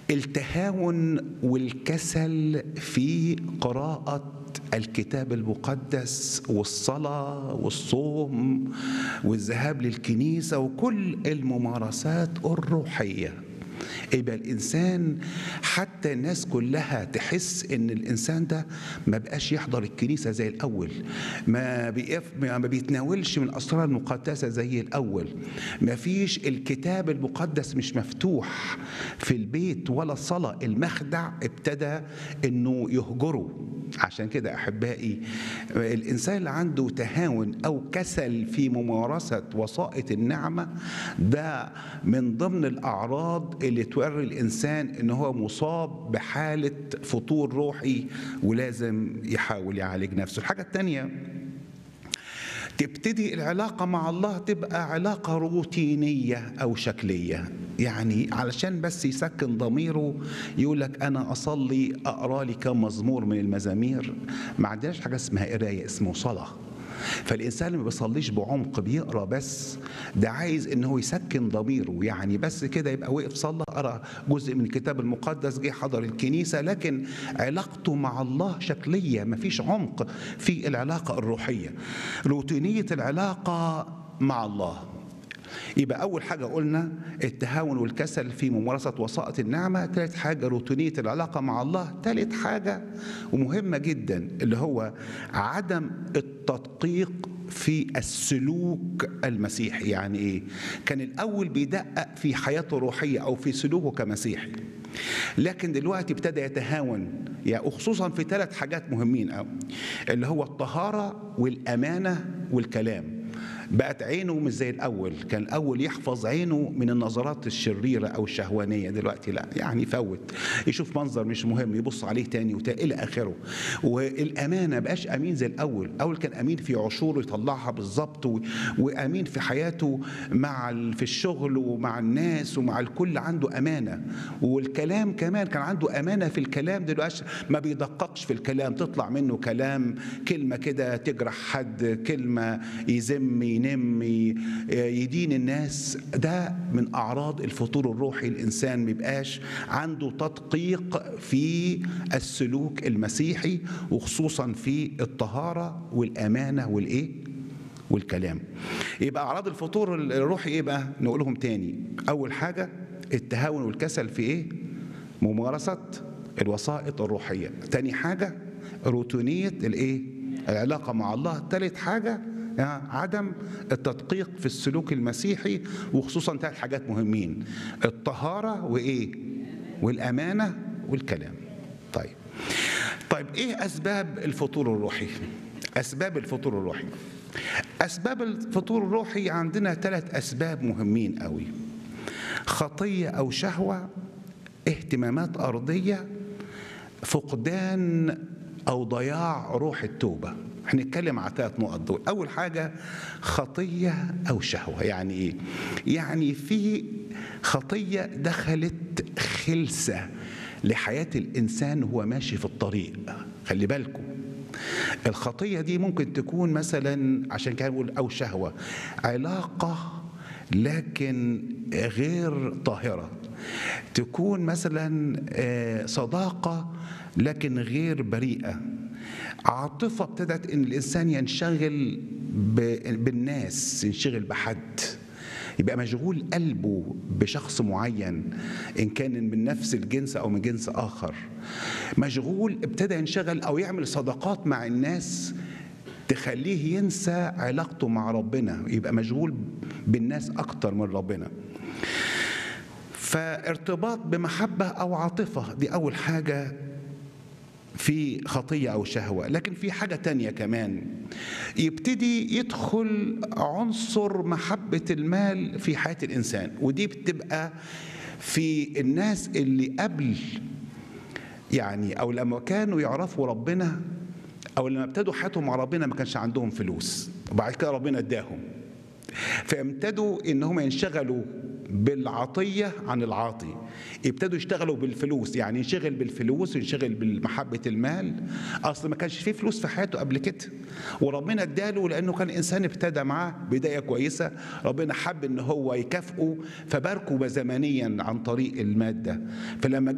التهاون والكسل في قراءة الكتاب المقدس والصلاة والصوم والذهاب للكنيسة وكل الممارسات الروحية يبقى الانسان حتى الناس كلها تحس ان الانسان ده ما بقاش يحضر الكنيسه زي الاول ما بيقف ما بيتناولش من الاسرار المقدسه زي الاول ما فيش الكتاب المقدس مش مفتوح في البيت ولا الصلاه المخدع ابتدى انه يهجره عشان كده احبائي الانسان اللي عنده تهاون او كسل في ممارسه وسائط النعمه ده من ضمن الاعراض اللي توري الانسان ان هو مصاب بحاله فطور روحي ولازم يحاول يعالج نفسه الحاجه الثانيه تبتدي العلاقه مع الله تبقى علاقه روتينيه او شكليه يعني علشان بس يسكن ضميره يقول لك انا اصلي اقرا لي كم مزمور من المزامير ما عندناش حاجه اسمها قرايه اسمه صلاه فالانسان اللي ما بيصليش بعمق بيقرا بس ده عايز ان هو يسكن ضميره يعني بس كده يبقى وقف صلى قرا جزء من الكتاب المقدس جه حضر الكنيسه لكن علاقته مع الله شكليه ما فيش عمق في العلاقه الروحيه روتينيه العلاقه مع الله يبقى أول حاجة قلنا التهاون والكسل في ممارسة وسائط النعمة ثالث حاجة روتينية العلاقة مع الله ثالث حاجة ومهمة جدا اللي هو عدم التدقيق في السلوك المسيحي يعني ايه كان الاول بيدقق في حياته الروحيه او في سلوكه كمسيحي لكن دلوقتي ابتدى يتهاون يعني خصوصا في ثلاث حاجات مهمين قوي اللي هو الطهاره والامانه والكلام بقت عينه مش زي الاول كان الاول يحفظ عينه من النظرات الشريره او الشهوانيه دلوقتي لا يعني يفوت يشوف منظر مش مهم يبص عليه تاني وتا الى اخره والامانه بقاش امين زي الاول اول كان امين في عشوره يطلعها بالظبط وامين في حياته مع في الشغل ومع الناس ومع الكل عنده امانه والكلام كمان كان عنده امانه في الكلام دلوقتي ما بيدققش في الكلام تطلع منه كلام كلمه كده تجرح حد كلمه يذم ينم يدين الناس ده من اعراض الفطور الروحي الانسان ما يبقاش عنده تدقيق في السلوك المسيحي وخصوصا في الطهاره والامانه والايه والكلام يبقى اعراض الفطور الروحي ايه بقى نقولهم تاني اول حاجه التهاون والكسل في ايه ممارسه الوسائط الروحيه تاني حاجه روتينيه الايه العلاقه مع الله ثالث حاجه يعني عدم التدقيق في السلوك المسيحي وخصوصا ثلاث حاجات مهمين الطهارة وإيه والأمانة والكلام طيب طيب إيه أسباب الفطور الروحي أسباب الفطور الروحي أسباب الفطور الروحي عندنا ثلاث أسباب مهمين قوي خطية أو شهوة اهتمامات أرضية فقدان أو ضياع روح التوبة هنتكلم على ثلاث نقط دول اول حاجه خطيه او شهوه يعني ايه يعني في خطيه دخلت خلسه لحياه الانسان وهو ماشي في الطريق خلي بالكم الخطيه دي ممكن تكون مثلا عشان كده نقول او شهوه علاقه لكن غير طاهره تكون مثلا صداقه لكن غير بريئه عاطفه ابتدت ان الانسان ينشغل بالناس ينشغل بحد يبقى مشغول قلبه بشخص معين ان كان من نفس الجنس او من جنس اخر مشغول ابتدى ينشغل او يعمل صداقات مع الناس تخليه ينسى علاقته مع ربنا يبقى مشغول بالناس اكتر من ربنا فارتباط بمحبه او عاطفه دي اول حاجه في خطية أو شهوة لكن في حاجة تانية كمان يبتدي يدخل عنصر محبة المال في حياة الإنسان ودي بتبقى في الناس اللي قبل يعني أو لما كانوا يعرفوا ربنا أو لما ابتدوا حياتهم مع ربنا ما كانش عندهم فلوس وبعد كده ربنا اداهم فابتدوا انهم ينشغلوا بالعطيه عن العاطي ابتدوا يشتغلوا بالفلوس يعني ينشغل بالفلوس وينشغل بمحبه المال اصل ما كانش فيه فلوس في حياته قبل كده وربنا اداله لانه كان انسان ابتدى معاه بدايه كويسه ربنا حب ان هو يكافئه فباركه زمنيا عن طريق الماده فلما